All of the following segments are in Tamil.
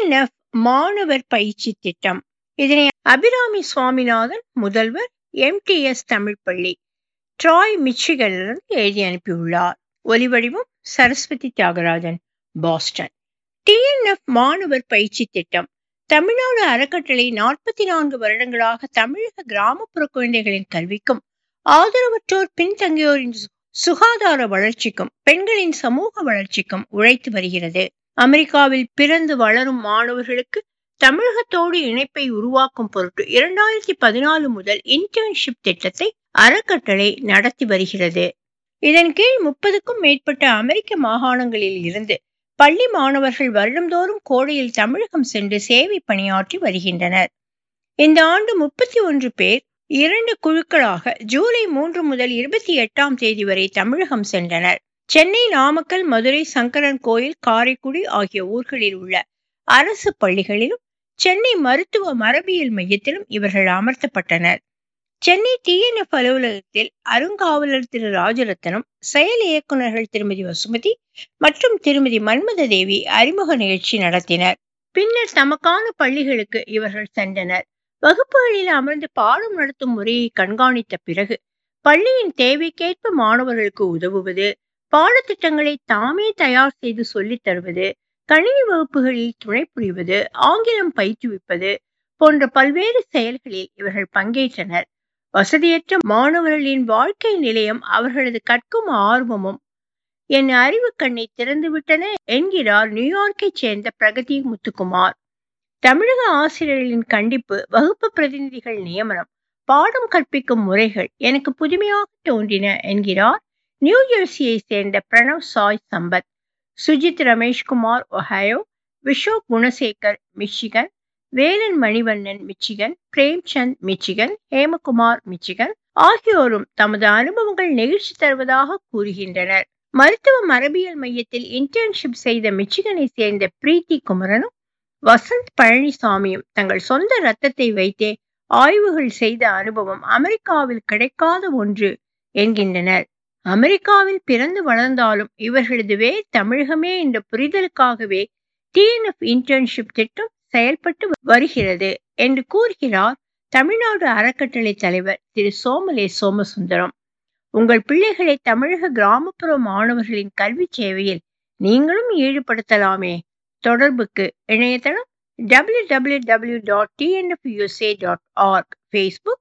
டிஎன்எஃப் மாணவர் பயிற்சி திட்டம் இதனை அபிராமி சுவாமிநாதன் முதல்வர் எம்டிஎஸ் தமிழ் பள்ளி ட்ராய் மிச்சிகனிலிருந்து எழுதி அனுப்பியுள்ளார் ஒலிவடிவம் சரஸ்வதி தியாகராஜன் பாஸ்டன் டிஎன்எஃப் மாணவர் பயிற்சி திட்டம் தமிழ்நாடு அறக்கட்டளை நாற்பத்தி நான்கு வருடங்களாக தமிழக கிராமப்புற குழந்தைகளின் கல்விக்கும் ஆதரவற்றோர் பின்தங்கியோரின் சுகாதார வளர்ச்சிக்கும் பெண்களின் சமூக வளர்ச்சிக்கும் உழைத்து வருகிறது அமெரிக்காவில் பிறந்து வளரும் மாணவர்களுக்கு தமிழகத்தோடு இணைப்பை உருவாக்கும் பொருட்டு இரண்டாயிரத்தி பதினாலு முதல் இன்டர்ன்ஷிப் திட்டத்தை அறக்கட்டளை நடத்தி வருகிறது இதன் கீழ் முப்பதுக்கும் மேற்பட்ட அமெரிக்க மாகாணங்களில் இருந்து பள்ளி மாணவர்கள் வருடந்தோறும் கோடையில் தமிழகம் சென்று சேவை பணியாற்றி வருகின்றனர் இந்த ஆண்டு முப்பத்தி ஒன்று பேர் இரண்டு குழுக்களாக ஜூலை மூன்று முதல் இருபத்தி எட்டாம் தேதி வரை தமிழகம் சென்றனர் சென்னை நாமக்கல் மதுரை சங்கரன் கோயில் காரைக்குடி ஆகிய ஊர்களில் உள்ள அரசு பள்ளிகளிலும் சென்னை மருத்துவ மரபியல் மையத்திலும் இவர்கள் அமர்த்தப்பட்டனர் சென்னை டிஎன்எஃப் அலுவலகத்தில் அருங்காவலர் திரு ராஜரத்னம் செயல் இயக்குநர்கள் திருமதி வசுமதி மற்றும் திருமதி மன்மத தேவி அறிமுக நிகழ்ச்சி நடத்தினர் பின்னர் தமக்கான பள்ளிகளுக்கு இவர்கள் சென்றனர் வகுப்புகளில் அமர்ந்து பாடம் நடத்தும் முறையை கண்காணித்த பிறகு பள்ளியின் தேவைக்கேற்ப மாணவர்களுக்கு உதவுவது பாடத்திட்டங்களை தாமே தயார் செய்து சொல்லித் தருவது கணினி வகுப்புகளில் துணை புரிவது ஆங்கிலம் பயிற்றுவிப்பது போன்ற பல்வேறு செயல்களில் இவர்கள் பங்கேற்றனர் வசதியற்ற மாணவர்களின் வாழ்க்கை நிலையம் அவர்களது கற்கும் ஆர்வமும் என் அறிவு கண்ணை திறந்துவிட்டன என்கிறார் நியூயார்க்கைச் சேர்ந்த பிரகதி முத்துக்குமார் தமிழக ஆசிரியர்களின் கண்டிப்பு வகுப்பு பிரதிநிதிகள் நியமனம் பாடம் கற்பிக்கும் முறைகள் எனக்கு புதுமையாக தோன்றின என்கிறார் நியூ ஜெர்சியை சேர்ந்த Pranav Sai Sampath Sujith Rameshkumar Ohio Vishok Gunasekar Michigan Velan Manivannan Michigan Premchand Michigan Hemakumar Michigan ஆகியோரும் தமது அனுபவங்கள் நெகிழ்ச்சி தருவதாக கூறுகின்றனர் மருத்துவ மரபியல் மையத்தில் இன்டர்ன்ஷிப் செய்த மிச்சிகனை சேர்ந்த பிரீத்தி குமரனும் வசந்த் பழனிசாமியும் தங்கள் சொந்த ரத்தத்தை வைத்தே ஆய்வுகள் செய்த அனுபவம் அமெரிக்காவில் கிடைக்காத ஒன்று என்கின்றனர் அமெரிக்காவில் பிறந்து வளர்ந்தாலும் இவர்களது வேர் தமிழகமே என்ற புரிதலுக்காகவே டிஎன்எஃப் இன்டர்ன்ஷிப் திட்டம் செயல்பட்டு வருகிறது என்று கூறுகிறார் தமிழ்நாடு அறக்கட்டளை தலைவர் திரு சோமலே சோமசுந்தரம் உங்கள் பிள்ளைகளை தமிழக கிராமப்புற மாணவர்களின் கல்வி சேவையில் நீங்களும் ஈடுபடுத்தலாமே தொடர்புக்கு இணையதளம் W W W dot TNFUSA dot org Facebook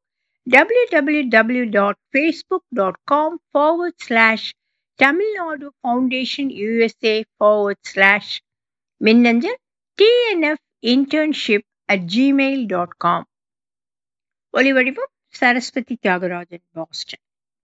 www.facebook.com forward slash Tamil Nadu foundation USA forward slash மின்னஞ்சல் TNF internship at Gmail dot com ஒலிவடிவம் சரஸ்வதி தியாகராஜன் பாஸ்டன்